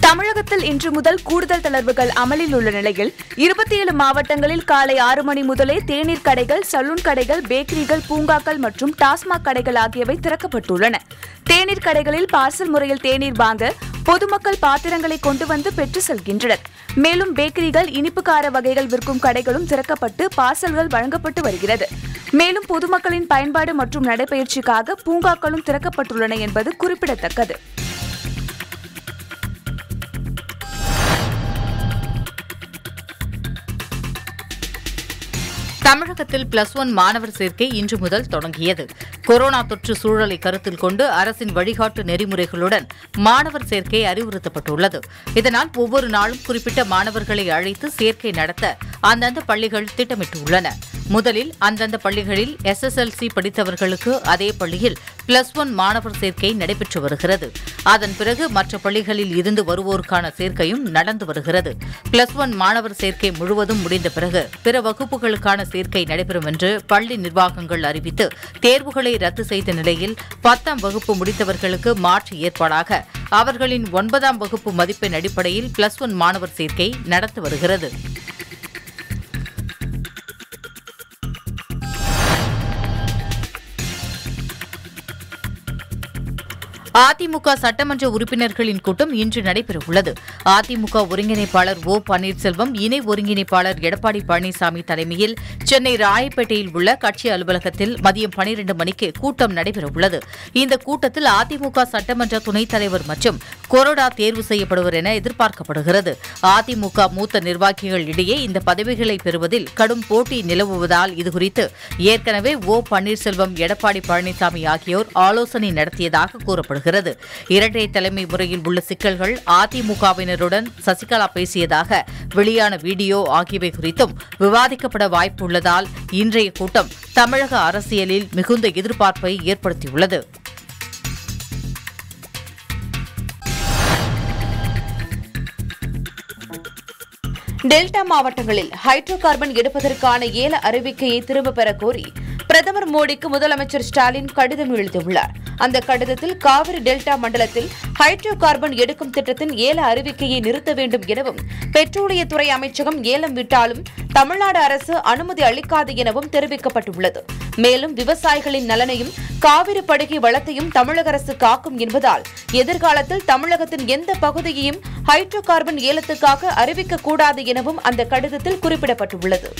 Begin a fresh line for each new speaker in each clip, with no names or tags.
தமிழகத்தில் இன்று முதல் கூடுதல் தளர்வுகள் அமலில் உள்ள நிலையில் இருபத்தி ஏழு மாவட்டங்களில் காலை ஆறு மணி முதலே தேநீர் கடைகள் சலூன் கடைகள் பேக்கரிகள் பூங்காக்கள் மற்றும் டாஸ்மாக் கடைகள் ஆகியவை திறக்கப்பட்டுள்ளன தேநீர் கடைகளில் பார்சல் முறையில் தேநீர் வாங்க பொதுமக்கள் பாத்திரங்களை கொண்டு வந்து பெற்று செல்கின்றனர் மேலும் பேக்கரிகள் இனிப்பு கார வகைகள் விற்கும் கடைகளும் திறக்கப்பட்டு பார்சல்கள் வழங்கப்பட்டு வருகிறது மேலும் பொதுமக்களின் பயன்பாடு மற்றும் நடைபயிற்சிக்காக பூங்காக்களும் திறக்கப்பட்டுள்ளன என்பது குறிப்பிடத்தக்கது
தமிழகத்தில் பிளஸ் ஒன் மாணவர் சேர்க்கை இன்று முதல் தொடங்கியது கொரோனா தொற்று சூழலை கருத்தில் கொண்டு அரசின் வழிகாட்டு நெறிமுறைகளுடன் மாணவர் சேர்க்கை அறிவுறுத்தப்பட்டுள்ளது இதனால் ஒவ்வொரு நாளும் குறிப்பிட்ட மாணவர்களை அழைத்து சேர்க்கை நடத்த அந்தந்த பள்ளிகள் திட்டமிட்டுள்ளன முதலில் அந்தந்த பள்ளிகளில் எஸ்எஸ்எல்சி படித்தவர்களுக்கு அதே பள்ளியில் பிளஸ் ஒன் மாணவர் சேர்க்கை நடைபெற்று வருகிறது அதன் பிறகு மற்ற பள்ளிகளில் இருந்து வருவோருக்கான சேர்க்கையும் நடந்து வருகிறது பிளஸ் ஒன் மாணவர் சேர்க்கை முழுவதும் முடிந்த பிறகு பிற வகுப்புகளுக்கான சேர்க்கை நடைபெறும் என்று பள்ளி நிர்வாகங்கள் அறிவித்து தேர்வுகளை ரத்து செய்த நிலையில் பத்தாம் வகுப்பு முடித்தவர்களுக்கு மாற்று ஏற்பாடாக அவர்களின் ஒன்பதாம் வகுப்பு மதிப்பெண் அடிப்படையில் பிளஸ் ஒன் மாணவர் சேர்க்கை நடந்து வருகிறது அதிமுக சட்டமன்ற உறுப்பினர்களின் கூட்டம் இன்று நடைபெறவுள்ளது அதிமுக ஒருங்கிணைப்பாளர் ஓ பன்னீர்செல்வம் இணை ஒருங்கிணைப்பாளர் எடப்பாடி பழனிசாமி தலைமையில் சென்னை ராயப்பேட்டையில் உள்ள கட்சி அலுவலகத்தில் மதியம் பனிரண்டு மணிக்கு கூட்டம் நடைபெறவுள்ளது இந்த கூட்டத்தில் அதிமுக சட்டமன்ற துணைத் தலைவர் மற்றும் கொறடா தேர்வு செய்யப்படுவர் என எதிர்பார்க்கப்படுகிறது அதிமுக மூத்த நிர்வாகிகள் இடையே இந்த பதவிகளை பெறுவதில் கடும் போட்டி நிலவுவதால் இதுகுறித்து ஏற்கனவே ஓ பன்னீர்செல்வம் எடப்பாடி பழனிசாமி ஆகியோர் ஆலோசனை நடத்தியதாக கூறப்படுகிறது இரட்டை தலைமை முறையில் உள்ள சிக்கல்கள் அதிமுகவினருடன் சசிகலா பேசியதாக வெளியான வீடியோ ஆகியவை குறித்தும் விவாதிக்கப்பட வாய்ப்புள்ளதால் இன்றைய கூட்டம் தமிழக அரசியலில் மிகுந்த எதிர்பார்ப்பை ஏற்படுத்தியுள்ளது
டெல்டா மாவட்டங்களில் ஹைட்ரோ கார்பன் எடுப்பதற்கான ஏல அறிவிக்கையை திரும்பப் பெறக் கோரி பிரதமர் மோடிக்கு முதலமைச்சர் ஸ்டாலின் கடிதம் எழுதியுள்ளார் அந்த கடிதத்தில் காவிரி டெல்டா மண்டலத்தில் ஹைட்ரோ கார்பன் எடுக்கும் திட்டத்தின் ஏல அறிவிக்கையை நிறுத்த வேண்டும் எனவும் பெட்ரோலியத்துறை அமைச்சகம் ஏலம் விட்டாலும் தமிழ்நாடு அரசு அனுமதி அளிக்காது எனவும் தெரிவிக்கப்பட்டுள்ளது மேலும் விவசாயிகளின் நலனையும் காவிரி படுகை வளத்தையும் தமிழக அரசு காக்கும் என்பதால் எதிர்காலத்தில் தமிழகத்தின் எந்த பகுதியையும் ஹைட்ரோ கார்பன் ஏலத்துக்காக அறிவிக்க கூடாது எனவும் அந்த கடிதத்தில் குறிப்பிடப்பட்டுள்ளது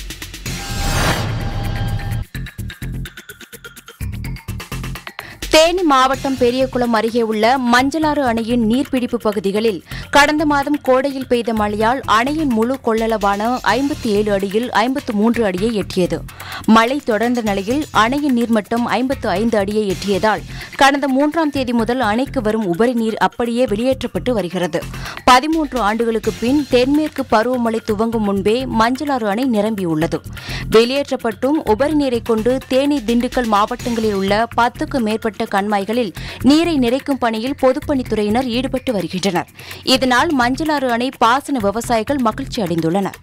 தேனி மாவட்டம் பெரியகுளம் அருகே உள்ள மஞ்சளாறு அணையின் நீர்பிடிப்பு பகுதிகளில் கடந்த மாதம் கோடையில் பெய்த மழையால் அணையின் முழு கொள்ளளவான ஐம்பத்தி ஏழு அடியில் ஐம்பத்து மூன்று அடியை எட்டியது மழை தொடர்ந்த நிலையில் அணையின் நீர்மட்டம் ஐம்பத்து ஐந்து அடியை எட்டியதால் கடந்த மூன்றாம் தேதி முதல் அணைக்கு வரும் உபரி நீர் அப்படியே வெளியேற்றப்பட்டு வருகிறது பதிமூன்று ஆண்டுகளுக்கு பின் தென்மேற்கு பருவமழை துவங்கும் முன்பே மஞ்சளாறு அணை நிரம்பியுள்ளது வெளியேற்றப்பட்டும் உபரி நீரை கொண்டு தேனி திண்டுக்கல் மாவட்டங்களில் உள்ள பத்துக்கு மேற்பட்ட கண்மாய்களில் நீரை நிறைக்கும் பணியில் பொதுப்பணித்துறையினர் ஈடுபட்டு வருகின்றனர் இதனால் மஞ்சளாறு அணை பாசன விவசாயிகள் மகிழ்ச்சி அடைந்துள்ளனர்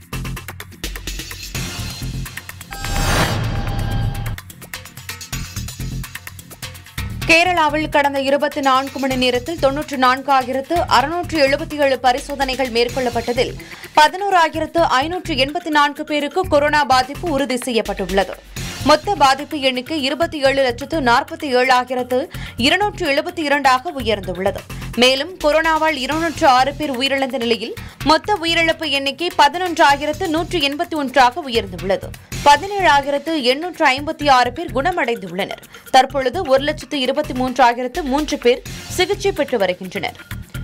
கேரளாவில் கடந்த இருபத்தி நான்கு மணி நேரத்தில் தொன்னூற்று நான்காயிரத்து அறுநூற்று எழுபத்தி ஏழு பரிசோதனைகள் மேற்கொள்ளப்பட்டதில் பதினோராயிரத்து ஐநூற்று எண்பத்தி நான்கு பேருக்கு கொரோனா பாதிப்பு உறுதி செய்யப்பட்டுள்ளது மொத்த பாதிப்பு எண்ணிக்கை இருபத்தி ஏழு லட்சத்து நாற்பத்தி ஏழாயிரத்து இருநூற்று எழுபத்தி இரண்டாக உயர்ந்துள்ளது மேலும் கொரோனாவால் இருநூற்று ஆறு பேர் உயிரிழந்த நிலையில் மொத்த உயிரிழப்பு எண்ணிக்கை பதினொன்றாயிரத்து நூற்று எண்பத்தி ஒன்றாக உயர்ந்துள்ளது பதினேழாயிரத்து எண்ணூற்று ஐம்பத்தி ஆறு பேர் குணமடைந்துள்ளனர் தற்பொழுது ஒரு லட்சத்து இருபத்தி மூன்றாயிரத்து மூன்று பேர் சிகிச்சை பெற்று வருகின்றனர்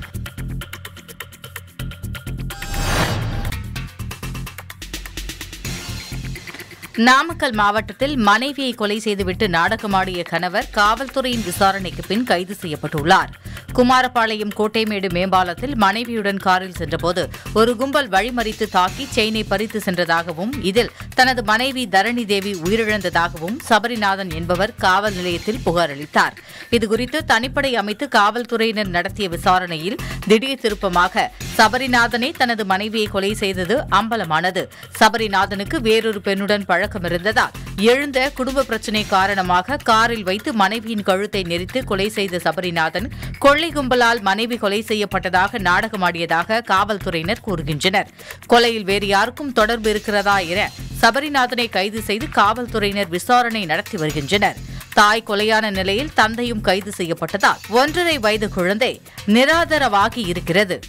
நாமக்கல் மாவட்டத்தில் மனைவியை கொலை செய்துவிட்டு நாடகமாடிய கணவர் காவல்துறையின் விசாரணைக்கு பின் கைது செய்யப்பட்டுள்ளார் குமாரபாளையம் கோட்டைமேடு மேம்பாலத்தில் மனைவியுடன் காரில் சென்றபோது ஒரு கும்பல் வழிமறித்து தாக்கி செயினை பறித்து சென்றதாகவும் இதில் தனது மனைவி தரணி தேவி உயிரிழந்ததாகவும் சபரிநாதன் என்பவர் காவல் நிலையத்தில் புகார் அளித்தார் இதுகுறித்து தனிப்படை அமைத்து காவல்துறையினர் நடத்திய விசாரணையில் திடீர் திருப்பமாக சபரிநாதனே தனது மனைவியை கொலை செய்தது அம்பலமானது சபரிநாதனுக்கு வேறொரு பெண்ணுடன் பழக்கம் இருந்ததால் எழுந்த குடும்ப பிரச்சினை காரணமாக காரில் வைத்து மனைவியின் கழுத்தை நெரித்து கொலை செய்த சபரிநாதன் கொள்ளை கொள்ளை கும்பலால் மனைவி கொலை செய்யப்பட்டதாக நாடகமாடியதாக காவல்துறையினர் கூறுகின்றனர் கொலையில் வேறு யாருக்கும் தொடர்பு இருக்கிறதா என சபரிநாதனை கைது செய்து காவல்துறையினர் விசாரணை நடத்தி வருகின்றனர் தாய் கொலையான நிலையில் தந்தையும் கைது செய்யப்பட்டதால் ஒன்றரை வயது குழந்தை நிராதரவாகி இருக்கிறது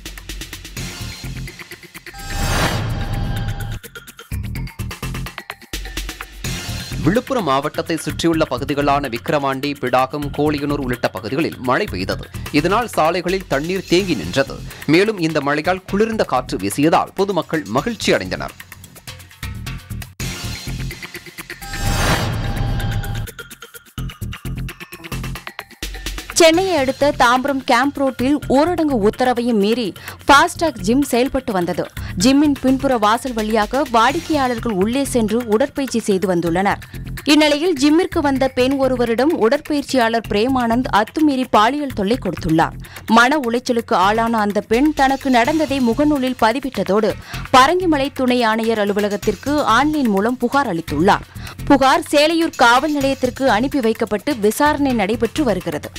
விழுப்புரம் மாவட்டத்தை சுற்றியுள்ள பகுதிகளான விக்கிரவாண்டி பிடாகம் கோழியனூர் உள்ளிட்ட பகுதிகளில் மழை பெய்தது இதனால் சாலைகளில் தண்ணீர் தேங்கி நின்றது மேலும் இந்த மழையால் குளிர்ந்த காற்று வீசியதால் பொதுமக்கள் மகிழ்ச்சி அடைந்தனர்
சென்னையை அடுத்த தாம்பரம் கேம்ப் ரோட்டில் ஊரடங்கு உத்தரவையும் மீறி ஃபாஸ்டாக் ஜிம் செயல்பட்டு வந்தது ஜிம்மின் பின்புற வாசல் வழியாக வாடிக்கையாளர்கள் உள்ளே சென்று உடற்பயிற்சி செய்து வந்துள்ளனர் இந்நிலையில் ஜிம்மிற்கு வந்த பெண் ஒருவரிடம் உடற்பயிற்சியாளர் பிரேமானந்த் அத்துமீறி பாலியல் தொல்லை கொடுத்துள்ளார் மன உளைச்சலுக்கு ஆளான அந்த பெண் தனக்கு நடந்ததை முகநூலில் பதிவிட்டதோடு பரங்கிமலை துணை ஆணையர் அலுவலகத்திற்கு ஆன்லைன் மூலம் புகார் அளித்துள்ளார் புகார் சேலையூர் காவல் நிலையத்திற்கு அனுப்பி வைக்கப்பட்டு விசாரணை நடைபெற்று வருகிறது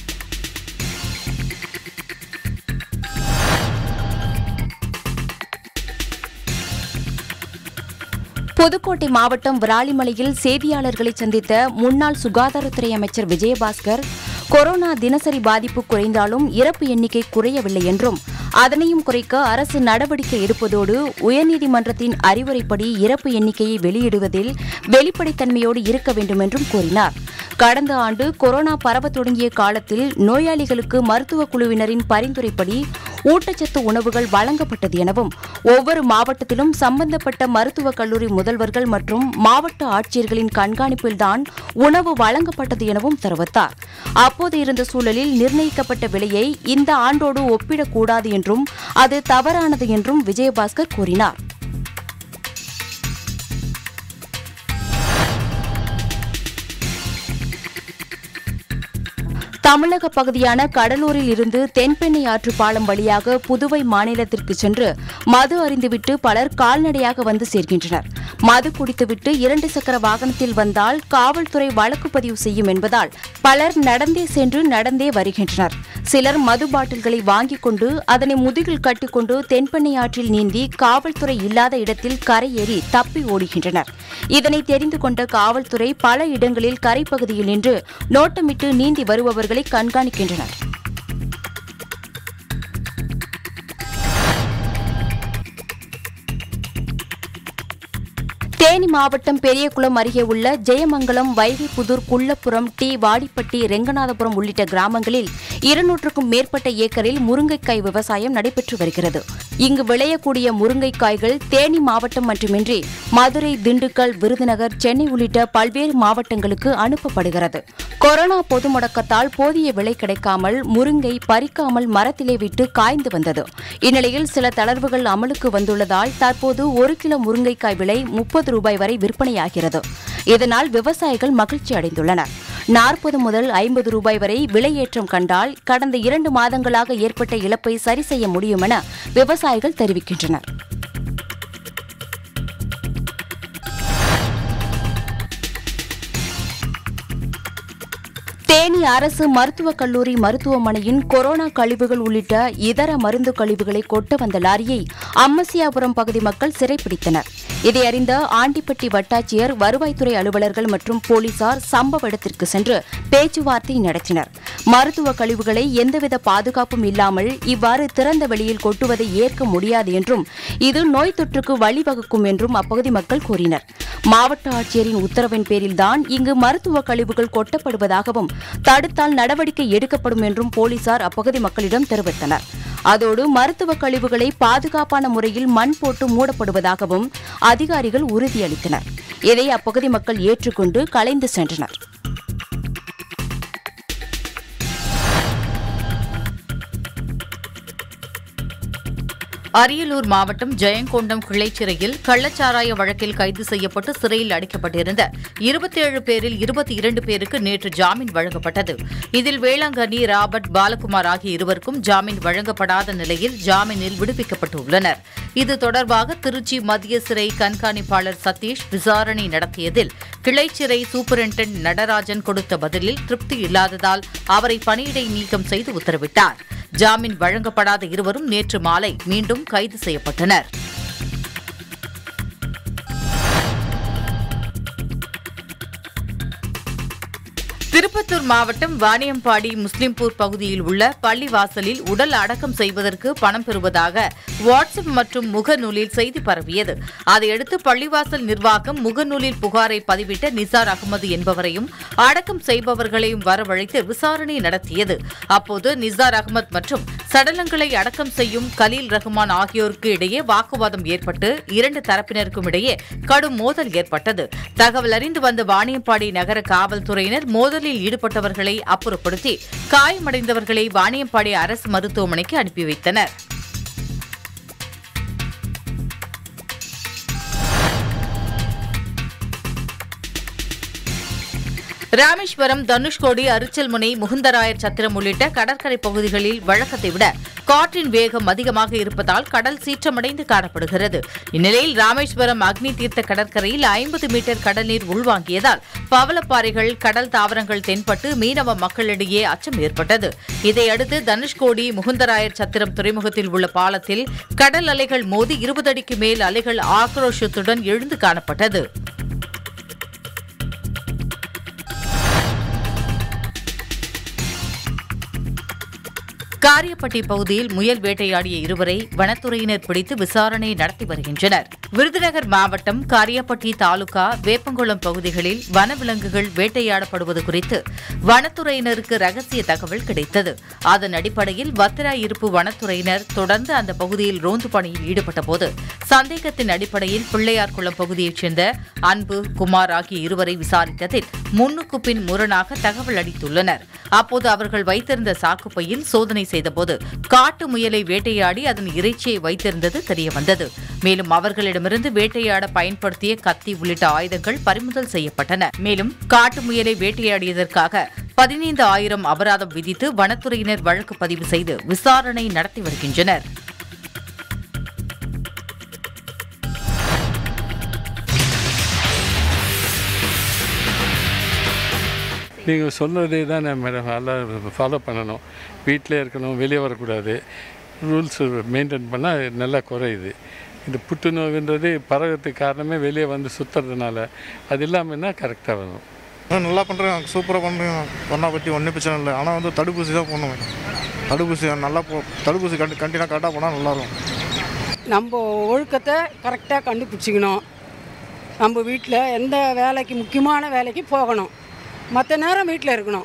புதுக்கோட்டை மாவட்டம் விராலிமலையில் செய்தியாளர்களை சந்தித்த முன்னாள் சுகாதாரத்துறை அமைச்சர் விஜயபாஸ்கர் கொரோனா தினசரி பாதிப்பு குறைந்தாலும் இறப்பு எண்ணிக்கை குறையவில்லை என்றும் அதனையும் குறைக்க அரசு நடவடிக்கை எடுப்பதோடு உயர்நீதிமன்றத்தின் அறிவுரைப்படி இறப்பு எண்ணிக்கையை வெளியிடுவதில் வெளிப்படைத்தன்மையோடு இருக்க வேண்டும் என்றும் கூறினார் கடந்த ஆண்டு கொரோனா பரவத் தொடங்கிய காலத்தில் நோயாளிகளுக்கு மருத்துவக் குழுவினரின் பரிந்துரைப்படி ஊட்டச்சத்து உணவுகள் வழங்கப்பட்டது எனவும் ஒவ்வொரு மாவட்டத்திலும் சம்பந்தப்பட்ட மருத்துவக் கல்லூரி முதல்வர்கள் மற்றும் மாவட்ட ஆட்சியர்களின் கண்காணிப்பில்தான் உணவு வழங்கப்பட்டது எனவும் தெரிவித்தார் அப்போது இருந்த சூழலில் நிர்ணயிக்கப்பட்ட விலையை இந்த ஆண்டோடு ஒப்பிடக்கூடாது என்றும் அது தவறானது என்றும் விஜயபாஸ்கர் கூறினார் தமிழக பகுதியான கடலூரில் இருந்து தென்பெண்ணை ஆற்று பாலம் வழியாக புதுவை மாநிலத்திற்கு சென்று மது அறிந்துவிட்டு பலர் கால்நடையாக வந்து சேர்கின்றனர் மது குடித்துவிட்டு இரண்டு சக்கர வாகனத்தில் வந்தால் காவல்துறை வழக்கு பதிவு செய்யும் என்பதால் பலர் நடந்தே சென்று நடந்தே வருகின்றனர் சிலர் மது பாட்டில்களை வாங்கிக் கொண்டு அதனை முதுகில் கட்டிக்கொண்டு தென்பெண்ணை ஆற்றில் நீந்தி காவல்துறை இல்லாத இடத்தில் கரையேறி தப்பி ஓடுகின்றனர் இதனை தெரிந்து கொண்ட காவல்துறை பல இடங்களில் கரைப்பகுதியில் நின்று நோட்டமிட்டு நீந்தி வருபவர்களை கண்காணிக்கின்றனர் தேனி மாவட்டம் பெரியகுளம் அருகே உள்ள ஜெயமங்கலம் வைகைப்புதூர் குள்ளப்புறம் டி வாடிப்பட்டி ரெங்கநாதபுரம் உள்ளிட்ட கிராமங்களில் இருநூற்றுக்கும் மேற்பட்ட ஏக்கரில் முருங்கைக்காய் விவசாயம் நடைபெற்று வருகிறது இங்கு விளையக்கூடிய முருங்கைக்காய்கள் தேனி மாவட்டம் மட்டுமின்றி மதுரை திண்டுக்கல் விருதுநகர் சென்னை உள்ளிட்ட பல்வேறு மாவட்டங்களுக்கு அனுப்பப்படுகிறது கொரோனா பொது முடக்கத்தால் போதிய விலை கிடைக்காமல் முருங்கை பறிக்காமல் மரத்திலே விட்டு காய்ந்து வந்தது இந்நிலையில் சில தளர்வுகள் அமலுக்கு வந்துள்ளதால் தற்போது ஒரு கிலோ முருங்கைக்காய் விலை முப்பது ரூபாய் வரை விற்பனையாகிறது இதனால் விவசாயிகள் மகிழ்ச்சி அடைந்துள்ளனர் நாற்பது முதல் ஐம்பது ரூபாய் வரை விலையேற்றம் கண்டால் கடந்த இரண்டு மாதங்களாக ஏற்பட்ட இழப்பை சரி செய்ய முடியும் என விவசாயிகள் தெரிவிக்கின்றனர் தேனி அரசு மருத்துவக் கல்லூரி மருத்துவமனையின் கொரோனா கழிவுகள் உள்ளிட்ட இதர மருந்து கழிவுகளை கொட்ட வந்த லாரியை அம்மசியாபுரம் பகுதி மக்கள் சிறைப்பிடித்தனர் இதை அறிந்த ஆண்டிப்பட்டி வட்டாட்சியர் வருவாய்த்துறை அலுவலர்கள் மற்றும் போலீசார் சம்பவ இடத்திற்கு சென்று பேச்சுவார்த்தை நடத்தினர் மருத்துவ கழிவுகளை எந்தவித பாதுகாப்பும் இல்லாமல் இவ்வாறு திறந்த வெளியில் கொட்டுவதை ஏற்க முடியாது என்றும் இது நோய் தொற்றுக்கு வழிவகுக்கும் என்றும் அப்பகுதி மக்கள் கூறினர் மாவட்ட ஆட்சியரின் உத்தரவின் பேரில்தான் இங்கு மருத்துவ கழிவுகள் கொட்டப்படுவதாகவும் தடுத்தால் நடவடிக்கை எடுக்கப்படும் என்றும் போலீசார் அப்பகுதி மக்களிடம் தெரிவித்தனர் அதோடு மருத்துவ கழிவுகளை பாதுகாப்பான முறையில் மண் போட்டு மூடப்படுவதாகவும் அதிகாரிகள் உறுதியளித்தனர் இதை அப்பகுதி மக்கள் ஏற்றுக்கொண்டு கலைந்து சென்றனர்
அரியலூர் மாவட்டம் ஜெயங்கொண்டம் கிளைச்சிறையில் கள்ளச்சாராய வழக்கில் கைது செய்யப்பட்டு சிறையில் அடைக்கப்பட்டிருந்த இருபத்தேழு பேரில் இருபத்தி இரண்டு பேருக்கு நேற்று ஜாமீன் வழங்கப்பட்டது இதில் வேளாங்கண்ணி ராபர்ட் பாலகுமார் ஆகிய இருவருக்கும் ஜாமீன் வழங்கப்படாத நிலையில் ஜாமீனில் விடுவிக்கப்பட்டுள்ளனர் இது தொடர்பாக திருச்சி மத்திய சிறை கண்காணிப்பாளர் சதீஷ் விசாரணை நடத்தியதில் கிளைச்சிறை சூப்பரிண்டென்டென்ட் நடராஜன் கொடுத்த பதிலில் திருப்தி இல்லாததால் அவரை பணியிடை நீக்கம் செய்து உத்தரவிட்டார் ஜாமீன் வழங்கப்படாத இருவரும் நேற்று மாலை மீண்டும் கைது செய்யப்பட்டனர் திருப்பத்தூர் மாவட்டம் வாணியம்பாடி முஸ்லிம்பூர் பகுதியில் உள்ள பள்ளிவாசலில் உடல் அடக்கம் செய்வதற்கு பணம் பெறுவதாக வாட்ஸ்அப் மற்றும் முகநூலில் செய்தி பரவியது அதையடுத்து பள்ளிவாசல் நிர்வாகம் முகநூலில் புகாரை பதிவிட்ட நிசார் அகமது என்பவரையும் அடக்கம் செய்பவர்களையும் வரவழைத்து விசாரணை நடத்தியது அப்போது நிசார் அகமது மற்றும் சடலங்களை அடக்கம் செய்யும் கலீல் ரஹ்மான் ஆகியோருக்கு இடையே வாக்குவாதம் ஏற்பட்டு இரண்டு தரப்பினருக்கும் இடையே கடும் மோதல் ஏற்பட்டது தகவல் அறிந்து வந்த வாணியம்பாடி நகர காவல்துறையினர் மோதலில் ஈடுபட்டவர்களை அப்புறப்படுத்தி காயமடைந்தவர்களை வாணியம்பாடி அரசு மருத்துவமனைக்கு அனுப்பி வைத்தனர் ராமேஸ்வரம் தனுஷ்கோடி அரிச்சல்முனை முகுந்தராயர் சத்திரம் உள்ளிட்ட கடற்கரை பகுதிகளில் வழக்கத்தை விட காற்றின் வேகம் அதிகமாக இருப்பதால் கடல் சீற்றமடைந்து காணப்படுகிறது இந்நிலையில் ராமேஸ்வரம் அக்னி தீர்த்த கடற்கரையில் ஐம்பது மீட்டர் கடல் நீர் உள்வாங்கியதால் பவளப்பாறைகள் கடல் தாவரங்கள் தென்பட்டு மீனவ மக்களிடையே அச்சம் ஏற்பட்டது இதையடுத்து தனுஷ்கோடி முகுந்தராயர் சத்திரம் துறைமுகத்தில் உள்ள பாலத்தில் கடல் அலைகள் மோதி இருபது அடிக்கு மேல் அலைகள் ஆக்ரோஷத்துடன் எழுந்து காணப்பட்டது காரியப்பட்டி பகுதியில் முயல் வேட்டையாடிய இருவரை வனத்துறையினர் பிடித்து விசாரணை நடத்தி வருகின்றனர் விருதுநகர் மாவட்டம் காரியப்பட்டி தாலுகா வேப்பங்குளம் பகுதிகளில் வனவிலங்குகள் வேட்டையாடப்படுவது குறித்து வனத்துறையினருக்கு ரகசிய தகவல் கிடைத்தது அதன் அடிப்படையில் வத்திராயிருப்பு வனத்துறையினர் தொடர்ந்து அந்த பகுதியில் ரோந்து பணியில் ஈடுபட்டபோது சந்தேகத்தின் அடிப்படையில் பிள்ளையார்குளம் பகுதியைச் சேர்ந்த அன்பு குமார் ஆகிய இருவரை விசாரித்ததில் முன்னுக்கு பின் முரணாக தகவல் அளித்துள்ளனர் அப்போது அவர்கள் வைத்திருந்த சாக்குப்பையில் சோதனை செய்தபோது காட்டு முயலை வேட்டையாடி அதன் இறைச்சியை வைத்திருந்தது தெரியவந்தது மேலும் அவர்களிடமிருந்து வேட்டையாட பயன்படுத்திய கத்தி உள்ளிட்ட ஆயுதங்கள் பறிமுதல் செய்யப்பட்டன மேலும் காட்டு முயலை வேட்டையாடியதற்காக பதினைந்து ஆயிரம் அபராதம் விதித்து வனத்துறையினர் வழக்கு பதிவு செய்து விசாரணை நடத்தி வருகின்றனர்
நீங்கள் சொன்னதே தான் மேடம் எல்லாம் ஃபாலோ பண்ணணும் வீட்டிலே இருக்கணும் வெளியே வரக்கூடாது ரூல்ஸ் மெயின்டைன் பண்ணால் நல்லா குறையுது இந்த புற்றுநோய்ன்றது பரவத்துக்கு காரணமே வெளியே வந்து சுற்றுறதுனால அது இல்லாமல்னா கரெக்டாக வரும்
ஆ, நல்லா பண்ணுறேன் சூப்பராக பண்ணுறேன் கொரோனா பற்றி ஒன்றும் பிரச்சனை இல்லை ஆனால் வந்து தடுப்பூசி தான் போடணும் தடுப்பூசி நல்லா போ தடுப்பூசி கண்டி கண்டினியூ கரெக்டாக போனால் நல்லாயிருக்கும்
நம்ம ஒழுக்கத்தை கரெக்டாக கண்டுபிடிச்சிக்கணும் நம்ம வீட்டில் எந்த வேலைக்கு முக்கியமான வேலைக்கு போகணும் மற்ற நேரம் வீட்டில் இருக்கணும்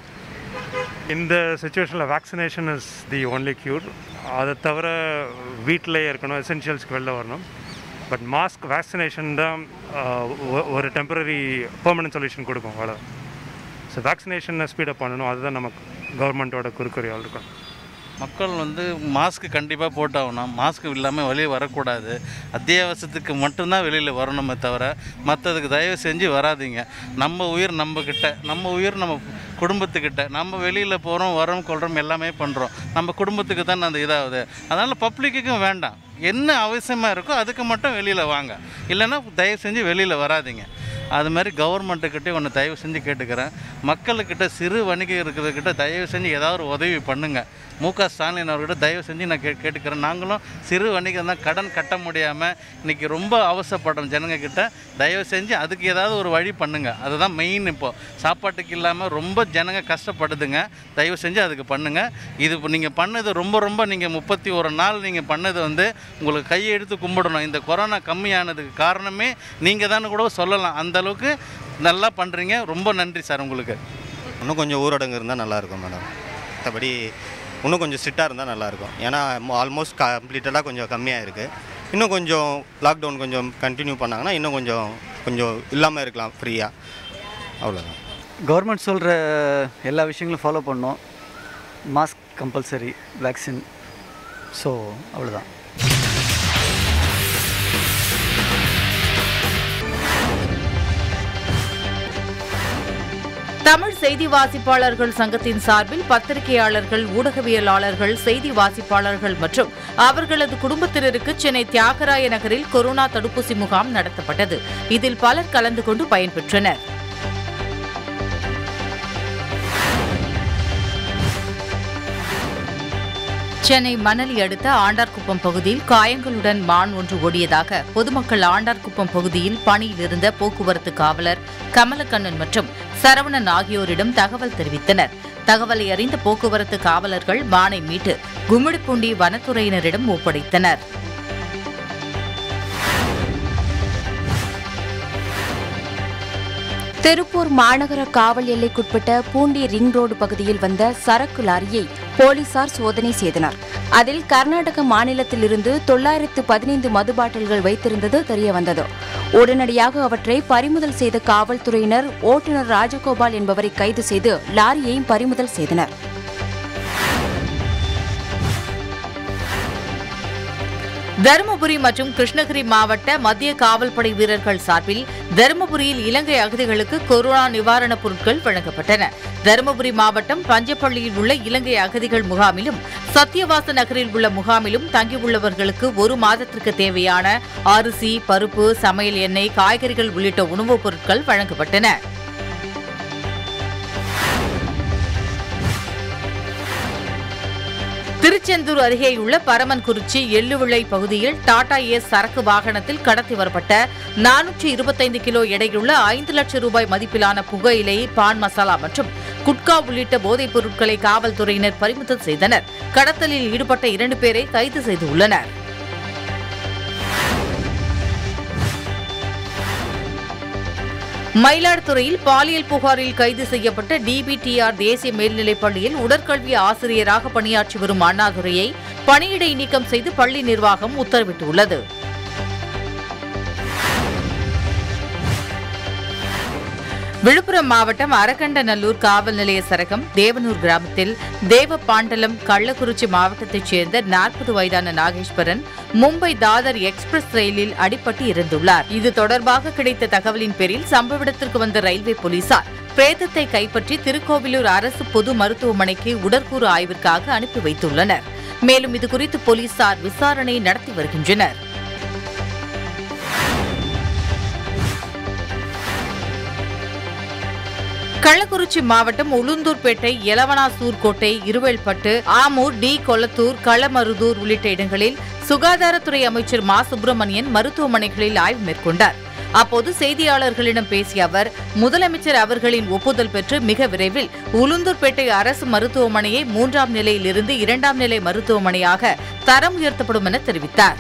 இந்த சுச்சுவேஷனில் vaccination is the only cure அதை தவிர வீட்டிலே இருக்கணும் எசென்ஷியல்ஸ்க்கு வெளில வரணும் பட் மாஸ்க் வேக்சினேஷன் தான் ஆஹ், ஒ- ஒரு டெம்பரரி பெர்மனன்ட் சொல்யூஷன் கொடுக்கும் அவ்வளோ ஸோ வேக்சினேஷனை ஸ்பீடப் பண்ணணும் அதுதான் நமக்கு கவர்மெண்ட்டோட குறிக்கோள் இருக்கும்
மக்கள் வந்து மாஸ்க் கண்டிப்பாக போட்டாகணும் மாஸ்க் இல்லாமல் வெளியே வரக்கூடாது அத்தியாவசியத்துக்கு மட்டும்தான் வெளியில் வரணுமே தவிர மற்றதுக்கு தயவு செஞ்சு வராதீங்க நம்ம உயிர் நம்ம கிட்ட நம்ம உயிர் நம்ம குடும்பத்துக்கிட்ட நம்ம வெளியில் போகிறோம் வரோம் கொள்கிறோம் எல்லாமே பண்ணுறோம் நம்ம குடும்பத்துக்கு தான் அந்த இதாகுது அதனால் பப்ளிக்குக்கும் வேண்டாம் என்ன அவசியமாக இருக்கோ அதுக்கு மட்டும் வெளியில் வாங்க இல்லைன்னா தயவு செஞ்சு வெளியில் வராதீங்க அது மாதிரி கவர்மெண்ட்டுக்கிட்டே ஒன்று தயவு செஞ்சு கேட்டுக்கிறேன் மக்களுக்கிட்ட சிறு வணிகம் இருக்கிறதுக்கிட்ட தயவு செஞ்சு ஏதாவது ஒரு உதவி பண்ணுங்கள் மு க ஸ்டாலின் அவர்கிட்ட தயவு செஞ்சு நான் கே கேட்டுக்கிறேன் நாங்களும் சிறு வணிகம் தான் கடன் கட்ட முடியாமல் இன்றைக்கி ரொம்ப அவசரப்படுறோம் ஜனங்க கிட்ட தயவு செஞ்சு அதுக்கு ஏதாவது ஒரு வழி பண்ணுங்கள் அதுதான் மெயின் இப்போது சாப்பாட்டுக்கு இல்லாமல் ரொம்ப ஜனங்க கஷ்டப்படுதுங்க தயவு செஞ்சு அதுக்கு பண்ணுங்கள் இது இப்போ நீங்கள் பண்ணது ரொம்ப ரொம்ப நீங்கள் முப்பத்தி ஒரு நாள் நீங்கள் பண்ணது வந்து உங்களுக்கு கையை எடுத்து கும்பிடணும் இந்த கொரோனா கம்மியானதுக்கு காரணமே நீங்கள் தான் கூட சொல்லலாம் அந்த அளவுக்கு நல்லா பண்ணுறீங்க ரொம்ப நன்றி சார் உங்களுக்கு
இன்னும் கொஞ்சம் ஊரடங்கு இருந்தால் நல்லாயிருக்கும் மேடம் மற்றபடி இன்னும் கொஞ்சம் ஸ்ட்ரிக்டாக இருந்தால் நல்லாயிருக்கும் ஏன்னா ஆல்மோஸ்ட் கம்ப்ளீட்டடாக கொஞ்சம் கம்மியாக இருக்குது இன்னும் கொஞ்சம் லாக்டவுன் கொஞ்சம் கண்டினியூ பண்ணாங்கன்னா இன்னும் கொஞ்சம் கொஞ்சம் இல்லாமல் இருக்கலாம் ஃப்ரீயாக அவ்வளோதான்
கவர்மெண்ட் சொல்கிற எல்லா விஷயங்களும் ஃபாலோ பண்ணோம் மாஸ்க் கம்பல்சரி வேக்சின் ஸோ அவ்வளோதான்
தமிழ் செய்தி வாசிப்பாளர்கள் சங்கத்தின் சார்பில் பத்திரிகையாளர்கள் ஊடகவியலாளர்கள் செய்தி வாசிப்பாளர்கள் மற்றும் அவர்களது குடும்பத்தினருக்கு சென்னை தியாகராய நகரில் கொரோனா தடுப்பூசி முகாம் நடத்தப்பட்டது இதில் பலர் கலந்து கொண்டு பயன்பெற்றனர் சென்னை மணலி அடுத்த ஆண்டார்குப்பம் பகுதியில் காயங்களுடன் மான் ஒன்று ஓடியதாக பொதுமக்கள் ஆண்டார்குப்பம் பகுதியில் பணியில் இருந்த போக்குவரத்து காவலர் கமலக்கண்ணன் மற்றும் சரவணன் ஆகியோரிடம் தகவல் தெரிவித்தனர் தகவலை அறிந்த போக்குவரத்து காவலர்கள் மானை மீட்டு கும்மிடிப்பூண்டி வனத்துறையினரிடம் ஒப்படைத்தனர்
திருப்பூர் மாநகர காவல் எல்லைக்குட்பட்ட பூண்டி ரிங் ரோடு பகுதியில் வந்த சரக்கு லாரியை போலீசார் சோதனை செய்தனர் அதில் கர்நாடக மாநிலத்திலிருந்து தொள்ளாயிரத்து பதினைந்து மது பாட்டில்கள் வைத்திருந்தது தெரியவந்தது உடனடியாக அவற்றை பறிமுதல் செய்த காவல்துறையினர் ஓட்டுநர் ராஜகோபால் என்பவரை கைது செய்து லாரியையும் பறிமுதல் செய்தனர்
தருமபுரி மற்றும் கிருஷ்ணகிரி மாவட்ட மத்திய காவல்படை வீரர்கள் சார்பில் தருமபுரியில் இலங்கை அகதிகளுக்கு கொரோனா நிவாரணப் பொருட்கள் வழங்கப்பட்டன தருமபுரி மாவட்டம் பஞ்சப்பள்ளியில் உள்ள இலங்கை அகதிகள் முகாமிலும் சத்தியவாச நகரில் உள்ள முகாமிலும் தங்கியுள்ளவர்களுக்கு ஒரு மாதத்திற்கு தேவையான அரிசி பருப்பு சமையல் எண்ணெய் காய்கறிகள் உள்ளிட்ட உணவுப் பொருட்கள் வழங்கப்பட்டன திருச்செந்தூர் அருகேயுள்ள பரமன்குறிச்சி எள்ளுவிளை பகுதியில் டாடா ஏஸ் சரக்கு வாகனத்தில் கடத்தி வரப்பட்ட நானூற்றி இருபத்தைந்து கிலோ எடையுள்ள ஐந்து லட்சம் ரூபாய் மதிப்பிலான புகையிலை பான் மசாலா மற்றும் குட்கா உள்ளிட்ட போதைப் பொருட்களை காவல்துறையினர் பறிமுதல் செய்தனர் கடத்தலில் ஈடுபட்ட இரண்டு பேரை கைது செய்துள்ளனர் மயிலாடுதுறையில் பாலியல் புகாரில் கைது செய்யப்பட்ட டிபிடிஆர் தேசிய மேல்நிலைப் பள்ளியில் உடற்கல்வி ஆசிரியராக பணியாற்றி வரும் அண்ணாதுரையை பணியிடை நீக்கம் செய்து பள்ளி நிர்வாகம் உத்தரவிட்டுள்ளது விழுப்புரம் மாவட்டம் அரக்கண்டநல்லூர் காவல் நிலைய சரகம் தேவனூர் கிராமத்தில் தேவபாண்டலம் கள்ளக்குறிச்சி மாவட்டத்தைச் சேர்ந்த நாற்பது வயதான நாகேஸ்வரன் மும்பை தாதர் எக்ஸ்பிரஸ் ரயிலில் அடிபட்டு இறந்துள்ளார் இது தொடர்பாக கிடைத்த தகவலின் பேரில் சம்பவ இடத்திற்கு வந்த ரயில்வே போலீசார் பிரேதத்தை கைப்பற்றி திருக்கோவிலூர் அரசு பொது மருத்துவமனைக்கு உடற்கூறு ஆய்விற்காக அனுப்பி வைத்துள்ளனர் மேலும் இதுகுறித்து போலீசார் விசாரணை நடத்தி வருகின்றனர் கள்ளக்குறிச்சி மாவட்டம் உளுந்தூர்பேட்டை எலவனாசூர் கோட்டை இருவேல்பட்டு ஆமூர் டி கொளத்தூர் களமருதூர் உள்ளிட்ட இடங்களில் சுகாதாரத்துறை அமைச்சர் மா சுப்பிரமணியன் மருத்துவமனைகளில் ஆய்வு மேற்கொண்டார் அப்போது செய்தியாளர்களிடம் பேசிய அவர் முதலமைச்சர் அவர்களின் ஒப்புதல் பெற்று மிக விரைவில் உளுந்தூர்பேட்டை அரசு மருத்துவமனையை மூன்றாம் நிலையிலிருந்து இரண்டாம் நிலை மருத்துவமனையாக தரம் உயர்த்தப்படும் என தெரிவித்தார்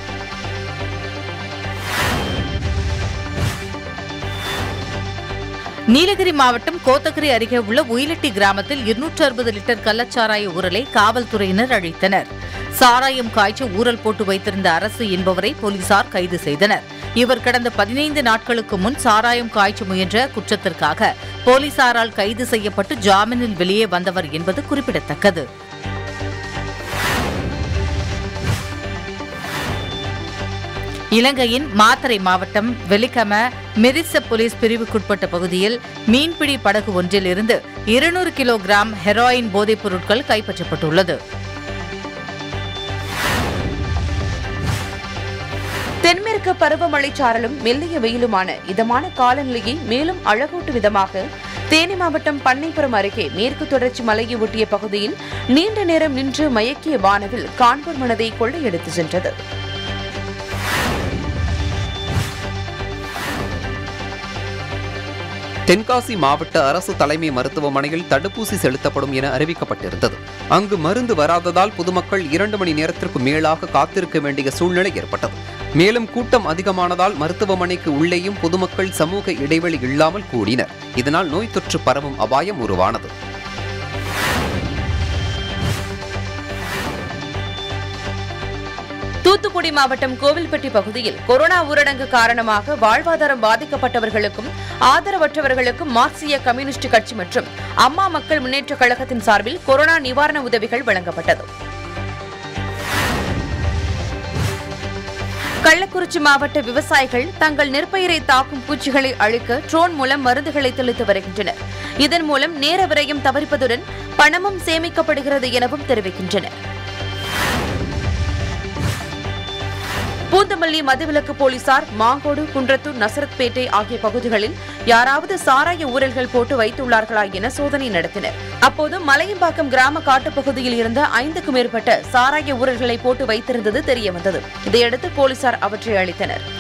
நீலகிரி மாவட்டம் கோத்தகிரி அருகே உள்ள உயிலட்டி கிராமத்தில் இருநூற்று அறுபது லிட்டர் கள்ளச்சாராய ஊரலை காவல்துறையினர் அழித்தனர் சாராயம் காய்ச்சி ஊரல் போட்டு வைத்திருந்த அரசு என்பவரை போலீசார் கைது செய்தனர் இவர் கடந்த பதினைந்து நாட்களுக்கு முன் சாராயம் காய்ச்ச முயன்ற குற்றத்திற்காக போலீசாரால் கைது செய்யப்பட்டு ஜாமீனில் வெளியே வந்தவர் என்பது குறிப்பிடத்தக்கது இலங்கையின் மாத்தறை மாவட்டம் வெலிகம மிரிச போலீஸ் பிரிவுக்குட்பட்ட பகுதியில் மீன்பிடி படகு ஒன்றில் இருந்து இருநூறு கிலோகிராம் ஹெராயின் போதைப் பொருட்கள் கைப்பற்றப்பட்டுள்ளது
தென்மேற்கு பருவமழை சாரலும் மெல்லிய வெயிலுமான இதமான காலநிலையை மேலும் அழகூட்டும் விதமாக தேனி மாவட்டம் பண்ணைப்புறம் அருகே மேற்கு தொடர்ச்சி மலையை ஒட்டிய பகுதியில் நீண்ட நேரம் நின்று மயக்கிய வானவில் காண்போர் மனதை கொள்ளையடித்து சென்றது
தென்காசி மாவட்ட அரசு தலைமை மருத்துவமனையில் தடுப்பூசி செலுத்தப்படும் என அறிவிக்கப்பட்டிருந்தது அங்கு மருந்து வராததால் பொதுமக்கள் இரண்டு மணி நேரத்திற்கு மேலாக காத்திருக்க வேண்டிய சூழ்நிலை ஏற்பட்டது மேலும் கூட்டம் அதிகமானதால் மருத்துவமனைக்கு உள்ளேயும் பொதுமக்கள் சமூக இடைவெளி இல்லாமல் கூடினர் இதனால் நோய் தொற்று பரவும் அபாயம் உருவானது
தூத்துக்குடி மாவட்டம் கோவில்பட்டி பகுதியில் கொரோனா ஊரடங்கு காரணமாக வாழ்வாதாரம் பாதிக்கப்பட்டவர்களுக்கும் ஆதரவற்றவர்களுக்கும் மார்க்சிய கம்யூனிஸ்ட் கட்சி மற்றும் அம்மா மக்கள் முன்னேற்றக் கழகத்தின் சார்பில் கொரோனா நிவாரண உதவிகள் வழங்கப்பட்டது கள்ளக்குறிச்சி மாவட்ட விவசாயிகள் தங்கள் நெற்பயிரை தாக்கும் பூச்சிகளை அழிக்க ட்ரோன் மூலம் மருந்துகளை தெளித்து வருகின்றனர் இதன் மூலம் நேர விரயம் தவிர்ப்பதுடன் பணமும் சேமிக்கப்படுகிறது எனவும் தெரிவிக்கின்றனர் பூந்தமல்லி மதுவிலக்கு போலீசார் மாங்கோடு குன்றத்தூர் நசரத்பேட்டை ஆகிய பகுதிகளில் யாராவது சாராய ஊழல்கள் போட்டு வைத்துள்ளார்களா என சோதனை நடத்தினர் அப்போது மலையம்பாக்கம் கிராம காட்டுப்பகுதியில் இருந்த ஐந்துக்கும் மேற்பட்ட சாராய ஊழல்களை போட்டு வைத்திருந்தது தெரியவந்தது இதையடுத்து போலீசார் அவற்றை அளித்தனர்